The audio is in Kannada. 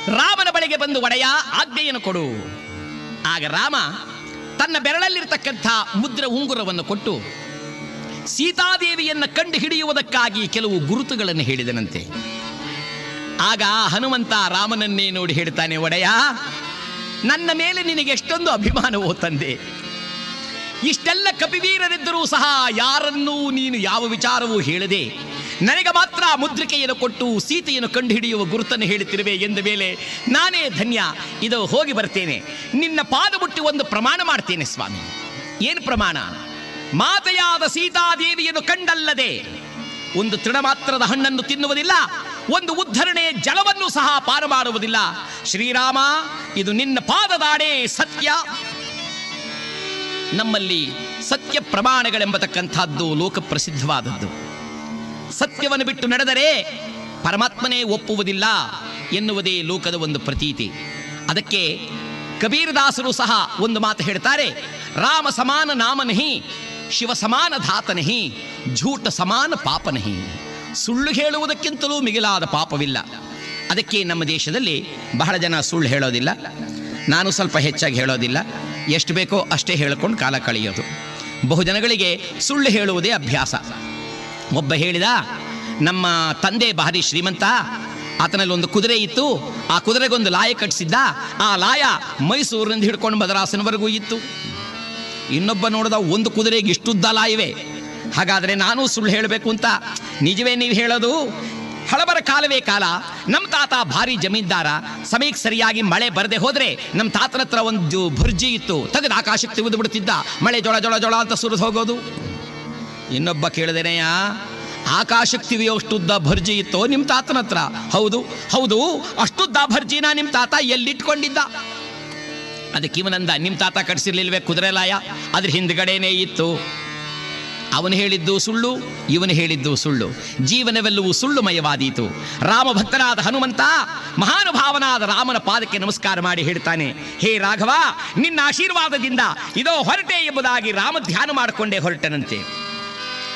ರಾಮನ ಬಳಿಗೆ ಬಂದು ಒಡೆಯ ಆಜ್ಞೆಯನ್ನು ಕೊಡು ಆಗ ರಾಮ ತನ್ನ ಬೆರಳಲ್ಲಿರ್ತಕ್ಕಂಥ ಮುದ್ರ ಉಂಗುರವನ್ನು ಕೊಟ್ಟು ಸೀತಾದೇವಿಯನ್ನು ಕಂಡು ಹಿಡಿಯುವುದಕ್ಕಾಗಿ ಕೆಲವು ಗುರುತುಗಳನ್ನು ಹೇಳಿದನಂತೆ ಆಗ ಹನುಮಂತ ರಾಮನನ್ನೇ ನೋಡಿ ಹೇಳ್ತಾನೆ ಒಡೆಯ ನನ್ನ ಮೇಲೆ ನಿನಗೆ ಎಷ್ಟೊಂದು ಅಭಿಮಾನವೋ ತಂದೆ ಇಷ್ಟೆಲ್ಲ ಕಪಿವೀರರಿದ್ದರೂ ಸಹ ಯಾರನ್ನೂ ನೀನು ಯಾವ ವಿಚಾರವೂ ಹೇಳದೆ ನನಗೆ ಮಾತ್ರ ಆ ಮುದ್ರಿಕೆಯನ್ನು ಕೊಟ್ಟು ಸೀತೆಯನ್ನು ಕಂಡುಹಿಡಿಯುವ ಗುರುತನ್ನು ಹೇಳುತ್ತಿರುವೆ ಎಂದ ಮೇಲೆ ನಾನೇ ಧನ್ಯ ಇದು ಹೋಗಿ ಬರ್ತೇನೆ ನಿನ್ನ ಪಾದ ಮುಟ್ಟಿ ಒಂದು ಪ್ರಮಾಣ ಮಾಡ್ತೇನೆ ಸ್ವಾಮಿ ಏನು ಪ್ರಮಾಣ ಮಾತೆಯಾದ ಸೀತಾದೇವಿಯನ್ನು ಕಂಡಲ್ಲದೆ ಒಂದು ತೃಣ ಮಾತ್ರದ ಹಣ್ಣನ್ನು ತಿನ್ನುವುದಿಲ್ಲ ಒಂದು ಉದ್ಧರಣೆಯ ಜಲವನ್ನು ಸಹ ಪಾನ ಮಾಡುವುದಿಲ್ಲ ಶ್ರೀರಾಮ ಇದು ನಿನ್ನ ಪಾದದಾಣೆ ಸತ್ಯ ನಮ್ಮಲ್ಲಿ ಸತ್ಯ ಪ್ರಮಾಣಗಳೆಂಬತಕ್ಕಂಥದ್ದು ಲೋಕ ಪ್ರಸಿದ್ಧವಾದದ್ದು ಸತ್ಯವನ್ನು ಬಿಟ್ಟು ನಡೆದರೆ ಪರಮಾತ್ಮನೇ ಒಪ್ಪುವುದಿಲ್ಲ ಎನ್ನುವುದೇ ಲೋಕದ ಒಂದು ಪ್ರತೀತಿ ಅದಕ್ಕೆ ಕಬೀರದಾಸರು ಸಹ ಒಂದು ಮಾತು ಹೇಳ್ತಾರೆ ರಾಮ ಸಮಾನ ನಾಮನಹಿ ಶಿವ ಸಮಾನ ಧಾತನಹಿ ಝೂಟ ಸಮಾನ ಪಾಪನಹಿ ಸುಳ್ಳು ಹೇಳುವುದಕ್ಕಿಂತಲೂ ಮಿಗಿಲಾದ ಪಾಪವಿಲ್ಲ ಅದಕ್ಕೆ ನಮ್ಮ ದೇಶದಲ್ಲಿ ಬಹಳ ಜನ ಸುಳ್ಳು ಹೇಳೋದಿಲ್ಲ ನಾನು ಸ್ವಲ್ಪ ಹೆಚ್ಚಾಗಿ ಹೇಳೋದಿಲ್ಲ ಎಷ್ಟು ಬೇಕೋ ಅಷ್ಟೇ ಹೇಳಿಕೊಂಡು ಕಾಲ ಕಳೆಯೋದು ಬಹುಜನಗಳಿಗೆ ಸುಳ್ಳು ಹೇಳುವುದೇ ಅಭ್ಯಾಸ ಒಬ್ಬ ಹೇಳಿದ ನಮ್ಮ ತಂದೆ ಭಾರಿ ಶ್ರೀಮಂತ ಆತನಲ್ಲಿ ಒಂದು ಕುದುರೆ ಇತ್ತು ಆ ಕುದುರೆಗೊಂದು ಲಾಯ ಕಟ್ಟಿಸಿದ್ದ ಆ ಲಾಯ ಮೈಸೂರಿನಿಂದ ಹಿಡ್ಕೊಂಡು ಮದ್ರಾಸಿನವರೆಗೂ ಇತ್ತು ಇನ್ನೊಬ್ಬ ನೋಡಿದ ಒಂದು ಕುದುರೆಗೆ ಇಷ್ಟುದ್ದ ಲಾಯವೇ ಹಾಗಾದರೆ ನಾನು ಸುಳ್ಳು ಹೇಳಬೇಕು ಅಂತ ನಿಜವೇ ನೀವು ಹೇಳೋದು ಹಳಬರ ಕಾಲವೇ ಕಾಲ ನಮ್ಮ ತಾತ ಭಾರಿ ಜಮೀನ್ದಾರ ಸಮಯಕ್ಕೆ ಸರಿಯಾಗಿ ಮಳೆ ಬರದೆ ಹೋದ್ರೆ ನಮ್ಮ ತಾತನ ಹತ್ರ ಒಂದು ಭುರ್ಜಿ ಇತ್ತು ತೆಗೆದು ಆಕಾಶಕ್ಕೆ ತೆಗೆದು ಬಿಡ್ತಿದ್ದ ಮಳೆ ಜೊಳ ಜೊಳ ಜೊಳ ಅಂತ ಸುರಿದು ಹೋಗೋದು ಇನ್ನೊಬ್ಬ ಕೇಳಿದೇನೆಯ ಆಕಾಶಕ್ಕೆ ತಿವಿಯೋಷ್ಟುದ್ದ ಭರ್ಜಿ ಇತ್ತು ನಿಮ್ಮ ತಾತನ ಹತ್ರ ಹೌದು ಹೌದು ಅಷ್ಟುದ್ದ ಭರ್ಜಿನ ನಿಮ್ಮ ತಾತ ಎಲ್ಲಿಟ್ಕೊಂಡಿದ್ದ ಅದಕ್ಕೆ ಇವನಂದ ನಿಮ್ಮ ತಾತ ಕಟ್ಸಿರ್ಲಿಲ್ವೇ ಕುದುರೆ ಲಾಯ ಅದ್ರ ಹಿಂದ್ಗಡೆನೇ ಇತ್ತು ಅವನು ಹೇಳಿದ್ದು ಸುಳ್ಳು ಇವನು ಹೇಳಿದ್ದು ಸುಳ್ಳು ಜೀವನವೆಲ್ಲವೂ ಸುಳ್ಳುಮಯವಾದೀತು ರಾಮ ಭಕ್ತನಾದ ಹನುಮಂತ ಮಹಾನುಭಾವನಾದ ರಾಮನ ಪಾದಕ್ಕೆ ನಮಸ್ಕಾರ ಮಾಡಿ ಹೇಳ್ತಾನೆ ಹೇ ರಾಘವ ನಿನ್ನ ಆಶೀರ್ವಾದದಿಂದ ಇದೋ ಹೊರಟೆ ಎಂಬುದಾಗಿ ರಾಮ ಧ್ಯಾನ ಮಾಡಿಕೊಂಡೇ ಹೊರಟನಂತೆ